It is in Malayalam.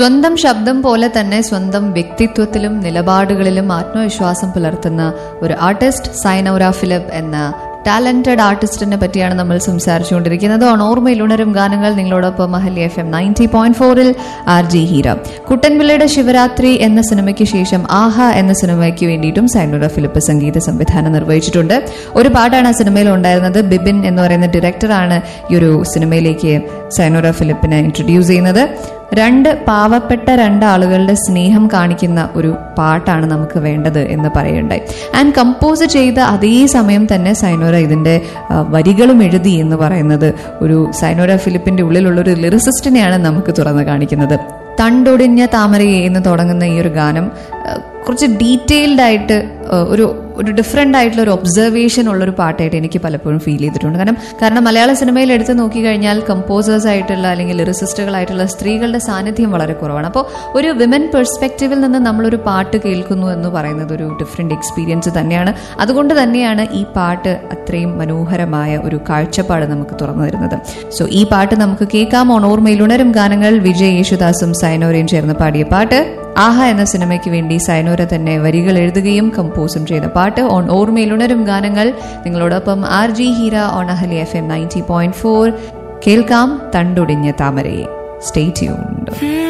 സ്വന്തം ശബ്ദം പോലെ തന്നെ സ്വന്തം വ്യക്തിത്വത്തിലും നിലപാടുകളിലും ആത്മവിശ്വാസം പുലർത്തുന്ന ഒരു ആർട്ടിസ്റ്റ് സൈനൗര ഫിലിപ്പ് എന്ന ടാലന്റഡ് ആർട്ടിസ്റ്റിനെ പറ്റിയാണ് നമ്മൾ സംസാരിച്ചുകൊണ്ടിരിക്കുന്നത് ഓൺ ഓർമ്മയിലുണരും ഗാനങ്ങൾ നിങ്ങളോടൊപ്പം മഹലി എഫ് എം നയൻറ്റി പോയിന്റ് ഫോറിൽ ആർ ജി ഹീര കുട്ടൻപിള്ളയുടെ ശിവരാത്രി എന്ന സിനിമയ്ക്ക് ശേഷം ആഹ എന്ന സിനിമയ്ക്ക് വേണ്ടിയിട്ടും സൈനുറ ഫിലിപ്പ് സംഗീത സംവിധാനം നിർവഹിച്ചിട്ടുണ്ട് ഒരു പാട്ടാണ് ആ സിനിമയിൽ ഉണ്ടായിരുന്നത് ബിബിൻ എന്ന് പറയുന്ന ഡയറക്ടറാണ് ഈ ഒരു സിനിമയിലേക്ക് സൈനുറ ഫിലിപ്പിനെ ഇൻട്രൊഡ്യൂസ് ചെയ്യുന്നത് രണ്ട് പാവപ്പെട്ട രണ്ട് ആളുകളുടെ സ്നേഹം കാണിക്കുന്ന ഒരു പാട്ടാണ് നമുക്ക് വേണ്ടത് എന്ന് പറയുണ്ടായി ആൻഡ് കമ്പോസ് ചെയ്ത അതേ സമയം തന്നെ സൈനോര ഇതിന്റെ ആ, വരികളും എഴുതി എന്ന് പറയുന്നത് ഒരു സൈനോര ഫിലിപ്പിന്റെ ഉള്ളിലുള്ള ഒരു ലിറിസിസ്റ്റിനെയാണ് നമുക്ക് തുറന്ന് കാണിക്കുന്നത് തണ്ടൊടിഞ്ഞ താമരയെ എന്ന് തുടങ്ങുന്ന ഈ ഒരു ഗാനം ആ, കുറച്ച് ഡീറ്റെയിൽഡ് ആയിട്ട് ആ, ഒരു ഒരു ഡിഫറെൻ്റ് ആയിട്ടുള്ള ഒരു ഒബ്സർവേഷൻ ഉള്ള ഒരു പാട്ടായിട്ട് എനിക്ക് പലപ്പോഴും ഫീൽ ചെയ്തിട്ടുണ്ട് കാരണം കാരണം മലയാള സിനിമയിൽ എടുത്ത് നോക്കിക്കഴിഞ്ഞാൽ കമ്പോസേഴ്സ് ആയിട്ടുള്ള അല്ലെങ്കിൽ ലിറിസിസ്റ്റുകളായിട്ടുള്ള സ്ത്രീകളുടെ സാന്നിധ്യം വളരെ കുറവാണ് അപ്പോൾ ഒരു വിമൻ പെർസ്പെക്റ്റീവിൽ നിന്ന് നമ്മളൊരു പാട്ട് കേൾക്കുന്നു എന്ന് പറയുന്നത് ഒരു ഡിഫറെൻ്റ് എക്സ്പീരിയൻസ് തന്നെയാണ് അതുകൊണ്ട് തന്നെയാണ് ഈ പാട്ട് അത്രയും മനോഹരമായ ഒരു കാഴ്ചപ്പാട് നമുക്ക് തുറന്നു തരുന്നത് സോ ഈ പാട്ട് നമുക്ക് കേൾക്കാം ഓൺ ഓർമ്മയിൽ ഉണരും ഗാനങ്ങൾ വിജയ് യേശുദാസും സൈനോരയും ചേർന്ന് പാടിയ പാട്ട് ആഹ എന്ന സിനിമയ്ക്ക് വേണ്ടി സൈനോര തന്നെ വരികൾ എഴുതുകയും കമ്പോസും ചെയ്ത പാട്ട് ഓൺ ഓർമ്മയിൽ ഉണരും ഗാനങ്ങൾ നിങ്ങളോടൊപ്പം R G Heera on Ahali F M ninety point four കേൾക്കാം തണ്ടൊടിഞ്ഞ താമരയെ സ്റ്റേ ട്യൂൺഡ്